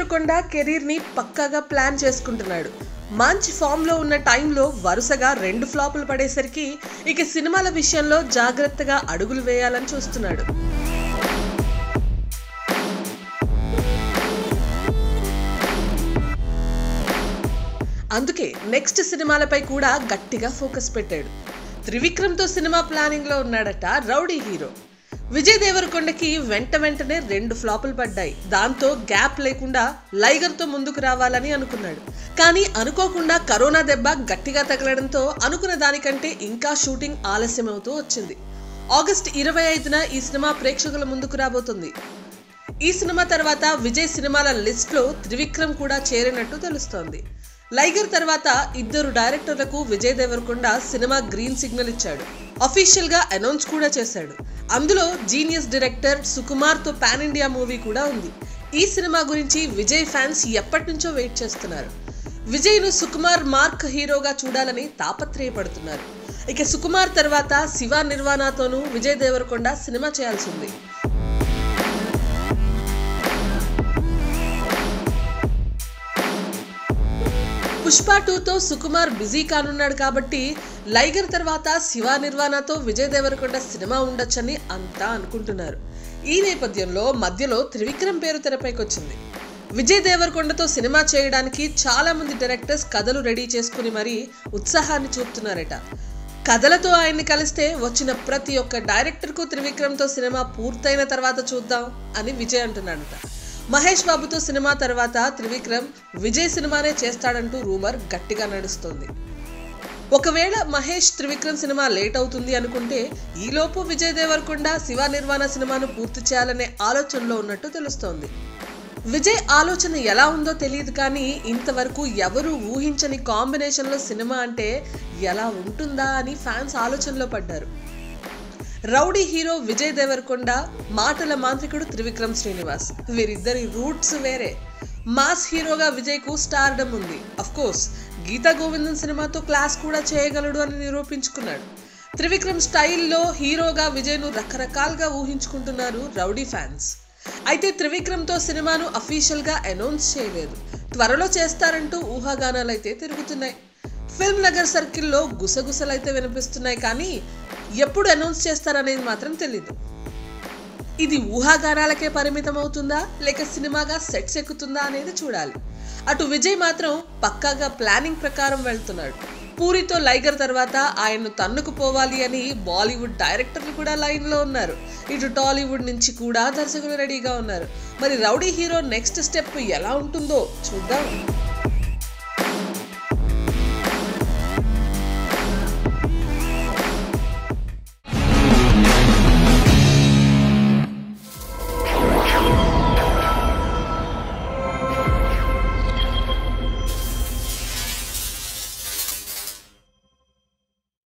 దేవరకొండ కెరీర్ని పక్కాగా ప్లాన్ చేసుకుంటున్నాడు మంచి ఫామ్లో ఉన్న టైంలో వరుసగా రెండు ఫ్లాపులు పడేసరికి ఇక సినిమాల విషయంలో జాగ్రత్తగా అడుగులు వేయాలని చూస్తున్నాడు అందుకే నెక్స్ట్ సినిమాలపై కూడా గట్టిగా ఫోకస్ పెట్టాడు త్రివిక్రమ్తో సినిమా ప్లానింగ్లో ఉన్నాడట రౌడీ హీరో విజయ్ దేవరకొండకి వెంట వెంటనే రెండు ఫ్లాపులు పడ్డాయి దాంతో గ్యాప్ లేకుండా లైగర్తో ముందుకు రావాలని అనుకున్నాడు కానీ అనుకోకుండా కరోనా దెబ్బ గట్టిగా తగలడంతో అనుకున్న దానికంటే ఇంకా షూటింగ్ ఆలస్యమవుతూ వచ్చింది ఆగస్ట్ ఇరవై ఐదున ఈ సినిమా ప్రేక్షకుల ముందుకు రాబోతుంది ఈ సినిమా తర్వాత విజయ్ సినిమాల లిస్ట్లో త్రివిక్రమ్ కూడా చేరినట్టు తెలుస్తోంది లైగర్ తర్వాత ఇద్దరు డైరెక్టర్లకు విజయ్ దేవరకొండ సినిమా గ్రీన్ సిగ్నల్ ఇచ్చాడు అఫీషియల్ గా అనౌన్స్ కూడా చేశాడు అందులో జీనియస్ డైరెక్టర్ సుకుమార్ తో పాన్ ఇండియా మూవీ కూడా ఉంది ఈ సినిమా గురించి విజయ్ ఫ్యాన్స్ ఎప్పటి నుంచో వెయిట్ చేస్తున్నారు విజయ్ ను సుకుమార్ మార్క్ హీరోగా చూడాలని తాపత్రయపడుతున్నారు ఇక సుకుమార్ తర్వాత శివ నిర్వాణతోనూ విజయ్ దేవరకొండ సినిమా చేయాల్సి ఉంది పుష్ప టూతో సుకుమార్ బిజీ కానున్నాడు కాబట్టి లైగర్ తర్వాత శివ నిర్వాణతో విజయ్ దేవరకొండ సినిమా ఉండొచ్చని అంతా అనుకుంటున్నారు ఈ నేపథ్యంలో మధ్యలో త్రివిక్రమ్ పేరు తెరపైకి వచ్చింది విజయ్ దేవరకొండతో సినిమా చేయడానికి చాలా మంది డైరెక్టర్స్ కథలు రెడీ చేసుకుని మరీ ఉత్సాహాన్ని చూపుతున్నారట కథలతో ఆయన్ని కలిస్తే వచ్చిన ప్రతి ఒక్క డైరెక్టర్కు త్రివిక్రమ్తో సినిమా పూర్తయిన తర్వాత చూద్దాం అని విజయ్ అంటున్నాడట మహేష్ బాబుతో సినిమా తర్వాత త్రివిక్రమ్ విజయ్ సినిమానే చేస్తాడంటూ రూమర్ గట్టిగా నడుస్తోంది ఒకవేళ మహేష్ త్రివిక్రమ్ సినిమా లేట్ అవుతుంది అనుకుంటే ఈలోపు విజయ్ దేవరకొండ శివ నిర్వాణ సినిమాను పూర్తి చేయాలనే ఆలోచనలో ఉన్నట్టు తెలుస్తోంది విజయ్ ఆలోచన ఎలా ఉందో తెలియదు కానీ ఇంతవరకు ఎవరు ఊహించని కాంబినేషన్లో సినిమా అంటే ఎలా ఉంటుందా అని ఫ్యాన్స్ ఆలోచనలో పడ్డారు రౌడీ హీరో విజయ్ దేవరకొండ మాటల మాంత్రికుడు త్రివిక్రమ్ శ్రీనివాస్ వీరిద్దరి రూట్స్ వేరే మాస్ హీరోగా విజయ్కు స్టార్డమ్ ఉంది అఫ్ కోర్స్ గీతా గోవిందన్ సినిమాతో క్లాస్ కూడా చేయగలడు అని నిరూపించుకున్నాడు త్రివిక్రమ్ స్టైల్లో హీరోగా విజయ్ను రకరకాలుగా ఊహించుకుంటున్నారు రౌడీ ఫ్యాన్స్ అయితే త్రివిక్రమ్తో సినిమాను అఫీషియల్గా అనౌన్స్ చేయలేదు త్వరలో చేస్తారంటూ ఊహాగానాలైతే తిరుగుతున్నాయి ఫిల్మ్ నగర్ సర్కిల్లో గుసగుసలైతే వినిపిస్తున్నాయి కానీ ఎప్పుడు అనౌన్స్ చేస్తారనేది మాత్రం తెలీదు ఇది ఊహాగానాలకే పరిమితం అవుతుందా లేక సినిమాగా సెట్స్ ఎక్కుతుందా అనేది చూడాలి అటు విజయ్ మాత్రం పక్కాగా ప్లానింగ్ ప్రకారం వెళ్తున్నాడు పూరితో లైగర్ తర్వాత ఆయన్ను తన్నుకుపోవాలి అని బాలీవుడ్ డైరెక్టర్లు కూడా లైన్లో ఉన్నారు ఇటు టాలీవుడ్ నుంచి కూడా దర్శకులు రెడీగా ఉన్నారు మరి రౌడీ హీరో నెక్స్ట్ స్టెప్ ఎలా ఉంటుందో చూద్దాం